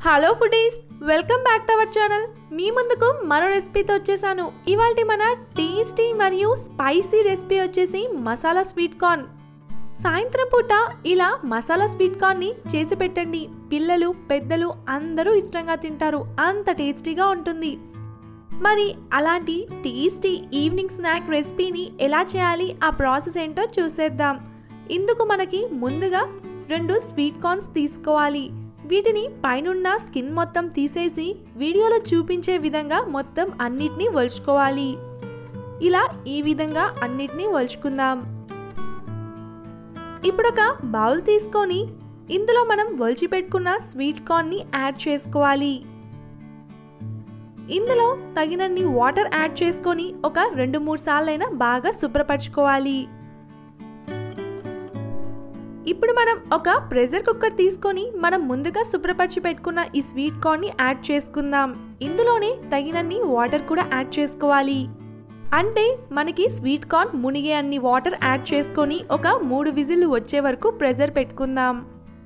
hello foodies welcome back to our channel మీ ముందుకు మరో రెసిపీతో వచ్చేసాను ఇవాళ మన టేస్టీ మరియు స్పైసీ రెసిపీ వచ్చేసి మసాలా స్వీట్ కార్న్ సాయంత్రం పూట ఇలా మసాలా స్వీట్ కార్న్ని చేసి పెట్టండి పిల్లలు పెద్దలు అందరూ ఇష్టంగా తింటారు అంత టేస్టీగా ఉంటుంది మరి అలాంటి టేస్టీ ఈవినింగ్ స్నాక్ రెసిపీని ఎలా చేయాలి ఆ ప్రాసెస్ ఏంటో చూసేద్దాం ఇందుకు మనకి ముందుగా రెండు స్వీట్ కార్న్స్ తీసుకోవాలి వీటిని పైనున్న స్కిన్ మొత్తం తీసేసి వీడియోలో చూపించే విధంగా మొత్తం అన్నిటినీ వలుచుకోవాలి ఇలా ఈ విధంగా అన్నిటినీ వలుచుకుందాం ఇప్పుడు ఒక బౌల్ తీసుకొని ఇందులో మనం వలిచి పెట్టుకున్న స్వీట్ కార్న్ని యాడ్ చేసుకోవాలి ఇందులో తగినన్ని వాటర్ యాడ్ చేసుకొని ఒక రెండు మూడు సార్లైనా బాగా శుభ్రపరచుకోవాలి ఇప్పుడు మనం ఒక ప్రెషర్ కుక్కర్ తీసుకొని మనం ముందుగా శుభ్రపరిచి పెట్టుకున్న ఈ స్వీట్ కార్న్ని యాడ్ చేసుకుందాం ఇందులోనే తగినన్ని వాటర్ కూడా యాడ్ చేసుకోవాలి అంటే మనకి స్వీట్ కార్న్ మునిగే అన్ని వాటర్ యాడ్ చేసుకొని ఒక మూడు విజిల్లు వచ్చే వరకు ప్రెషర్ పెట్టుకుందాం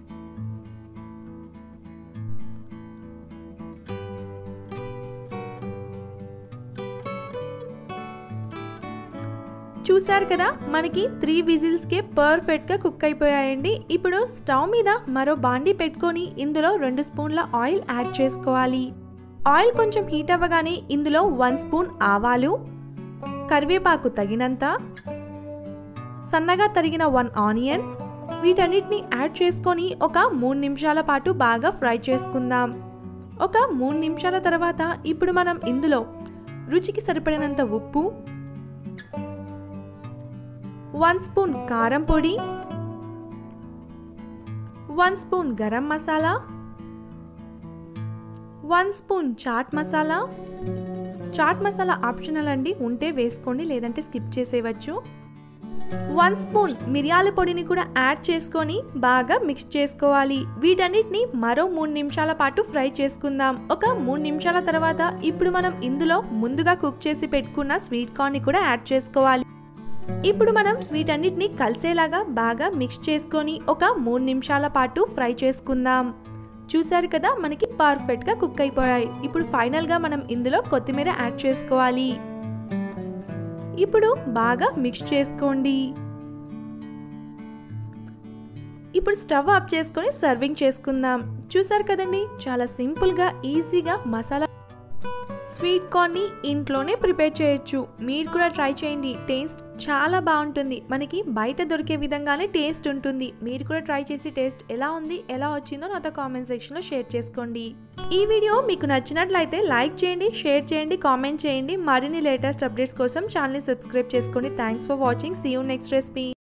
చూసారు కదా మనకి త్రీ విజిల్స్కే పర్ఫెక్ట్గా కుక్ అయిపోయాయండి ఇప్పుడు స్టవ్ మీద మరో బాండి పెట్టుకొని ఇందులో రెండు స్పూన్ల ఆయిల్ యాడ్ చేసుకోవాలి ఆయిల్ కొంచెం హీట్ అవ్వగానే ఇందులో వన్ స్పూన్ ఆవాలు కరివేపాకు తగినంత సన్నగా తరిగిన వన్ ఆనియన్ వీటన్నిటిని యాడ్ చేసుకొని ఒక మూడు నిమిషాల పాటు బాగా ఫ్రై చేసుకుందాం ఒక మూడు నిమిషాల తర్వాత ఇప్పుడు మనం ఇందులో రుచికి సరిపడినంత ఉప్పు వన్ స్పూన్ కారం పొడి one spoon garam masala one spoon chaat masala chaat masala optional అండి ఉంటే వేసుకోండి లేదంటే స్కిప్ చేసేయవచ్చు వన్ స్పూన్ మిరియాల పొడిని కూడా యాడ్ చేసుకొని బాగా మిక్స్ చేసుకోవాలి వీటన్నిటిని మరో మూడు నిమిషాల పాటు ఫ్రై చేసుకుందాం ఒక మూడు నిమిషాల తర్వాత ఇప్పుడు మనం ఇందులో ముందుగా కుక్ చేసి పెట్టుకున్న స్వీట్ కార్న్ని కూడా యాడ్ చేసుకోవాలి ఇప్పుడు మనం వీటన్నిటిని కలిసేలాగా బాగా మిక్స్ చేసుకొని ఒక మూడు నిమిషాల పాటు ఫ్రై చేసుకుందాం చూసారు కదా మనకి పర్ఫెక్ట్గా కుక్ అయిపోయాయి ఇప్పుడు ఫైనల్గా మనం ఇందులో కొత్తిమీర యాడ్ చేసుకోవాలి ఇప్పుడు బాగా మిక్స్ చేసుకోండి ఇప్పుడు స్టవ్ ఆఫ్ చేసుకొని సర్వింగ్ చేసుకుందాం చూసారు కదండి చాలా సింపుల్గా ఈజీగా మసాలా స్వీట్ కార్న్ని ఇంట్లోనే ప్రిపేర్ చేయొచ్చు మీరు కూడా ట్రై చేయండి టేస్ట్ చాలా బాగుంటుంది మనకి బయట దొరికే విధంగానే టేస్ట్ ఉంటుంది మీరు కూడా ట్రై చేసి టేస్ట్ ఎలా ఉంది ఎలా వచ్చిందో నాతో కామెంట్ సెక్షన్లో షేర్ చేసుకోండి ఈ వీడియో మీకు నచ్చినట్లయితే లైక్ చేయండి షేర్ చేయండి కామెంట్ చేయండి మరిన్ని లేటెస్ట్ అప్డేట్స్ కోసం ఛానల్ని సబ్స్క్రైబ్ చేసుకోండి thanks for watching see you next recipe